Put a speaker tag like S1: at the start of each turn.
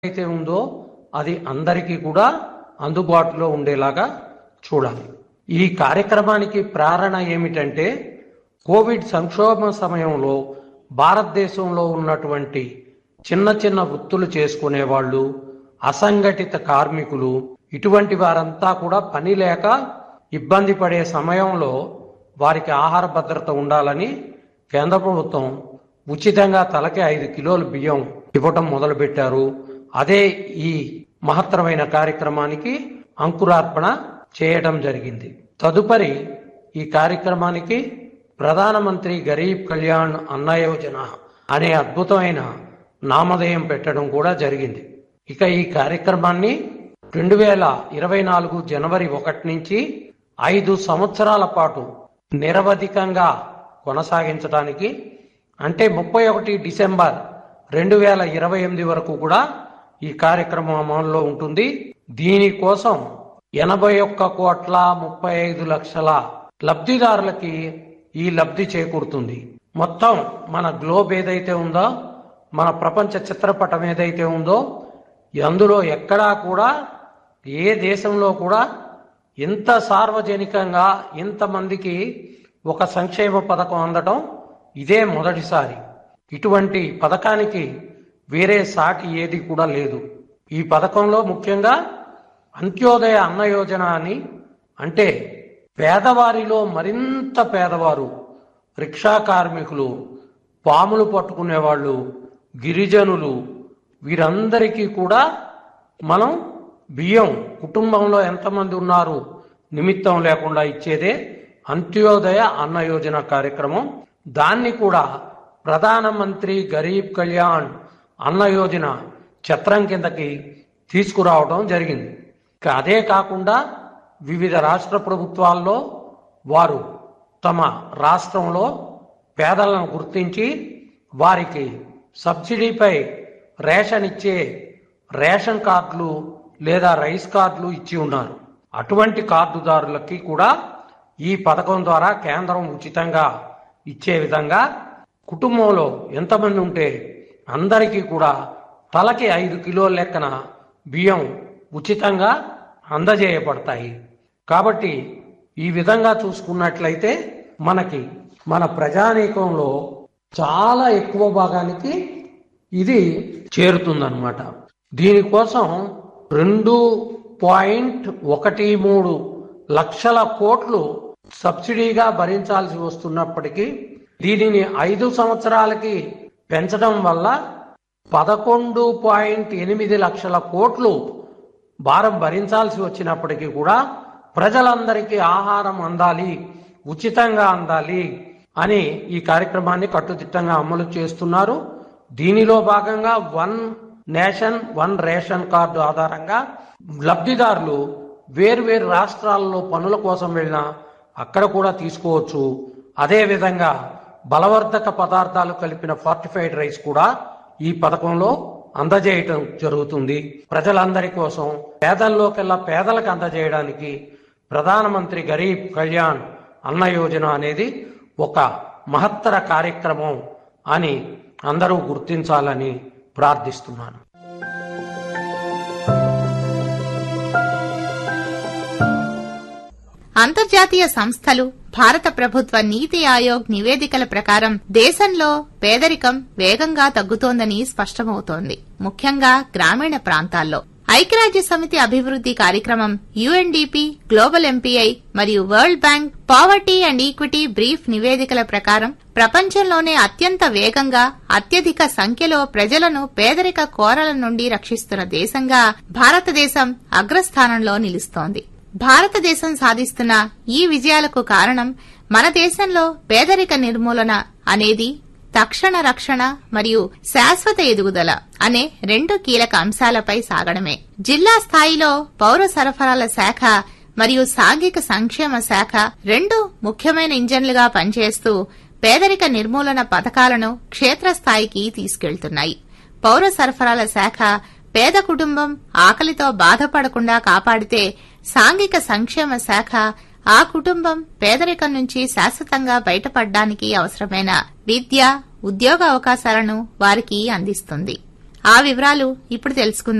S1: అయితే ఉందో అది అందరికీ కూడా అందుబాటులో ఉండేలాగా చూడాలి ఈ కార్యక్రమానికి ప్రేరణ ఏమిటంటే కోవిడ్ సంక్షోభ సమయంలో భారతదేశంలో ఉన్నటువంటి చిన్న చిన్న వృత్తులు చేసుకునే వాళ్ళు అసంఘటిత కార్మికులు ఇటువంటి వారంతా కూడా పని లేక ఇబ్బంది పడే సమయంలో వారికి ఆహార భద్రత ఉండాలని కేంద్ర ప్రభుత్వం ఉచితంగా తలకి ఐదు కిలోల బియ్యం ఇవ్వటం మొదలుపెట్టారు అదే ఈ మహత్తరమైన కార్యక్రమానికి అంకురార్పణ చేయడం జరిగింది తదుపరి ఈ కార్యక్రమానికి ప్రధానమంత్రి గరీబ్ కళ్యాణ్ అన్న యోజన అనే అద్భుతమైన నామధేయం పెట్టడం కూడా జరిగింది ఇక ఈ కార్యక్రమాన్ని రెండు వేల ఇరవై నాలుగు జనవరి ఒకటి నుంచి ఐదు సంవత్సరాల పాటు నిరవధికంగా కొనసాగించడానికి అంటే ముప్పై ఒకటి డిసెంబర్ రెండు వేల ఇరవై ఎనిమిది వరకు కూడా ఈ కార్యక్రమం అమల్లో ఉంటుంది దీనికోసం ఎనభై ఒక్క కోట్ల ముప్పై ఐదు లక్షల లబ్ధిదారులకి ఈ లబ్ధి చేకూరుతుంది మొత్తం మన గ్లోబ్ ఏదైతే ఉందో మన ప్రపంచ చిత్రపటం ఏదైతే ఉందో అందులో ఎక్కడా కూడా ఏ దేశంలో కూడా ఇంత సార్వజనికంగా ఇంతమందికి ఒక సంక్షేమ పథకం అందటం ఇదే మొదటిసారి ఇటువంటి పథకానికి వేరే సాటి ఏది కూడా లేదు ఈ పథకంలో ముఖ్యంగా అంత్యోదయ అన్న యోజన అని అంటే పేదవారిలో మరింత పేదవారు రిక్షా కార్మికులు పాములు పట్టుకునేవాళ్ళు గిరిజనులు వీరందరికీ కూడా మనం బియ్యం కుటుంబంలో ఎంతమంది ఉన్నారు నిమిత్తం లేకుండా ఇచ్చేదే అంత్యోదయ అన్న యోజన కార్యక్రమం దాన్ని కూడా ప్రధానమంత్రి గరీబ్ కళ్యాణ్ అన్న యోజన చట్రం కిందకి తీసుకురావడం జరిగింది ఇక అదే కాకుండా వివిధ రాష్ట్ర ప్రభుత్వాల్లో వారు తమ రాష్ట్రంలో పేదలను గుర్తించి వారికి సబ్సిడీపై రేషన్ ఇచ్చే రేషన్ కార్డులు లేదా రైస్ కార్డులు ఇచ్చి ఉన్నారు అటువంటి కార్డుదారులకి కూడా ఈ పథకం ద్వారా కేంద్రం ఉచితంగా ఇచ్చే విధంగా కుటుంబంలో ఎంతమంది ఉంటే అందరికీ కూడా తలకి ఐదు కిలోల లెక్కన బియ్యం ఉచితంగా అందజేయబడతాయి కాబట్టి ఈ విధంగా చూసుకున్నట్లయితే మనకి మన ప్రజానీకంలో చాలా ఎక్కువ భాగానికి ఇది చేరుతుందన్నమాట దీనికోసం రెండు పాయింట్ ఒకటి మూడు లక్షల కోట్లు సబ్సిడీగా భరించాల్సి వస్తున్నప్పటికీ దీనిని ఐదు సంవత్సరాలకి పెంచడం వల్ల పదకొండు పాయింట్ ఎనిమిది లక్షల కోట్లు భారం భరించాల్సి వచ్చినప్పటికీ కూడా ప్రజలందరికీ ఆహారం అందాలి ఉచితంగా అందాలి అని ఈ కార్యక్రమాన్ని కట్టుదిట్టంగా అమలు చేస్తున్నారు దీనిలో భాగంగా one nation one ration card ఆధారంగా లబ్ధిదారులు వేర్వేరు రాష్ట్రాల్లో పనుల కోసం వెళ్ళినా అక్కడ కూడా తీసుకోవచ్చు అదేవిధంగా బలవర్ధక పదార్థాలు కలిపిన ఫార్టిఫైడ్ రైస్ కూడా ఈ పథకంలో అందజేయటం జరుగుతుంది ప్రజలందరి కోసం పేదల్లోకెల్లా పేదలకు అందజేయడానికి ప్రధానమంత్రి గరీబ్ కళ్యాణ్ అన్న యోజన అనేది ఒక మహత్తర కార్యక్రమం అని అందరూ గుర్తించాలని ప్రార్థిస్తున్నాను
S2: అంతర్జాతీయ సంస్థలు భారత ప్రభుత్వ నీతి ఆయోగ్ నివేదికల ప్రకారం దేశంలో పేదరికం వేగంగా తగ్గుతోందని స్పష్టమవుతోంది ముఖ్యంగా గ్రామీణ ప్రాంతాల్లో ఐక్యరాజ్య సమితి అభివృద్ది కార్యక్రమం యుఎన్డిపి గ్లోబల్ ఎంపీఐ మరియు world bank poverty and equity brief నివేదికల ప్రకారం ప్రపంచంలోనే అత్యంత వేగంగా అత్యధిక సంఖ్యలో ప్రజలను పేదరిక కోరల నుండి రక్షిస్తున్న దేశంగా భారతదేశం అగ్రస్థానంలో నిలుస్తోంది భారతదేశం సాధిస్తున్న ఈ విజయాలకు కారణం మన దేశంలో పేదరిక నిర్మూలన అనేది తక్షణ రక్షణ మరియు శాశ్వత ఎదుగుదల అనే రెండు కీలక అంశాలపై సాగడమే జిల్లా స్థాయిలో పౌర సరఫరాల శాఖ మరియు సాంఘిక సంక్షేమ శాఖ రెండు ముఖ్యమైన ఇంజన్లుగా పనిచేస్తూ పేదరిక నిర్మూలన పథకాలను క్షేత్రస్థాయికి తీసుకెళ్తున్నాయి పౌర సరఫరాల శాఖ పేద కుటుంబం ఆకలితో బాధపడకుండా కాపాడితే సాంఘిక సంక్షేమ శాఖ ఆ కుటుంబం పేదరికం నుంచి శాశ్వతంగా బయటపడడానికి అవసరమైన విద్య ఉద్యోగ అవకాశాలను వారికి అందిస్తుంది ఆ వివరాలు ఇప్పుడు తెలుసుకుందాం